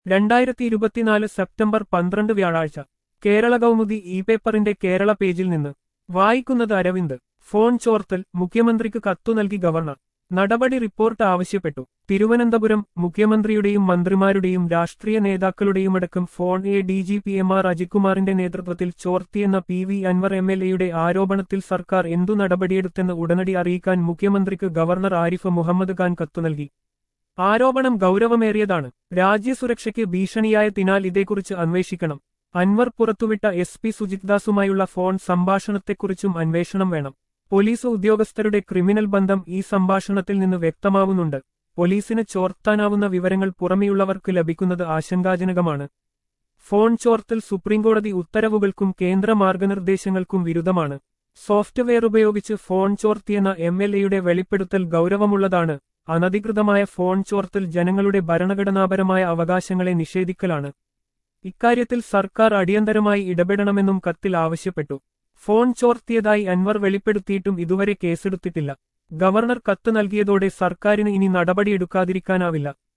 രണ്ടായിരത്തി ഇരുപത്തിനാല് സെപ്റ്റംബർ പന്ത്രണ്ട് വ്യാഴാഴ്ച കേരള കൗമുദി ഇ പേപ്പറിന്റെ കേരള പേജിൽ നിന്ന് വായിക്കുന്നത് അരവിന്ദ് ഫോൺ ചോർത്തൽ മുഖ്യമന്ത്രിക്ക് കത്തു നൽകി ഗവർണർ നടപടി റിപ്പോർട്ട് ആവശ്യപ്പെട്ടു തിരുവനന്തപുരം മുഖ്യമന്ത്രിയുടെയും മന്ത്രിമാരുടെയും രാഷ്ട്രീയ നേതാക്കളുടെയുമടക്കം phone A D G P M R അജിത്കുമാറിന്റെ നേതൃത്വത്തിൽ ചോർത്തിയെന്ന P V Anvar M L എയുടെ ആരോപണത്തിൽ സർക്കാർ എന്തു നടപടിയെടുത്തെന്ന് ഉടനടി അറിയിക്കാൻ മുഖ്യമന്ത്രിക്ക് ഗവർണർ ആരിഫ് മുഹമ്മദ് ഖാൻ കത്തു നൽകി ആരോപണം ഗൗരവമേറിയതാണ് രാജ്യസുരക്ഷയ്ക്ക് ഭീഷണിയായതിനാൽ ഇതേക്കുറിച്ച് അന്വേഷിക്കണം അൻവർ പുറത്തുവിട്ട എസ് പി സുജിത്ദാസുമായുള്ള ഫോൺ സംഭാഷണത്തെക്കുറിച്ചും അന്വേഷണം വേണം പോലീസ് ഉദ്യോഗസ്ഥരുടെ ക്രിമിനൽ ബന്ധം ഈ സംഭാഷണത്തിൽ നിന്ന് വ്യക്തമാവുന്നുണ്ട് പോലീസിന് ചോർത്താനാവുന്ന വിവരങ്ങൾ പുറമെയുള്ളവർക്ക് ലഭിക്കുന്നത് ആശങ്കാജനകമാണ് ഫോൺ ചോർത്തൽ സുപ്രീംകോടതി ഉത്തരവുകൾക്കും കേന്ദ്ര മാർഗനിർദ്ദേശങ്ങൾക്കും വിരുദ്ധമാണ് സോഫ്റ്റ്വെയർ ഉപയോഗിച്ച് ഫോൺ ചോർത്തിയെന്ന എം എൽ എയുടെ വെളിപ്പെടുത്തൽ ഗൗരവമുള്ളതാണ് അനധികൃതമായ ഫോൺ ചോർത്തൽ ജനങ്ങളുടെ ഭരണഘടനാപരമായ അവകാശങ്ങളെ നിഷേധിക്കലാണ് ഇക്കാര്യത്തിൽ സർക്കാർ അടിയന്തരമായി ഇടപെടണമെന്നും കത്തിൽ ആവശ്യപ്പെട്ടു ഫോൺ ചോർത്തിയതായി അൻവർ വെളിപ്പെടുത്തിയിട്ടും ഇതുവരെ കേസെടുത്തിട്ടില്ല ഗവർണർ കത്ത് നൽകിയതോടെ സർക്കാരിന് ഇനി നടപടിയെടുക്കാതിരിക്കാനാവില്ല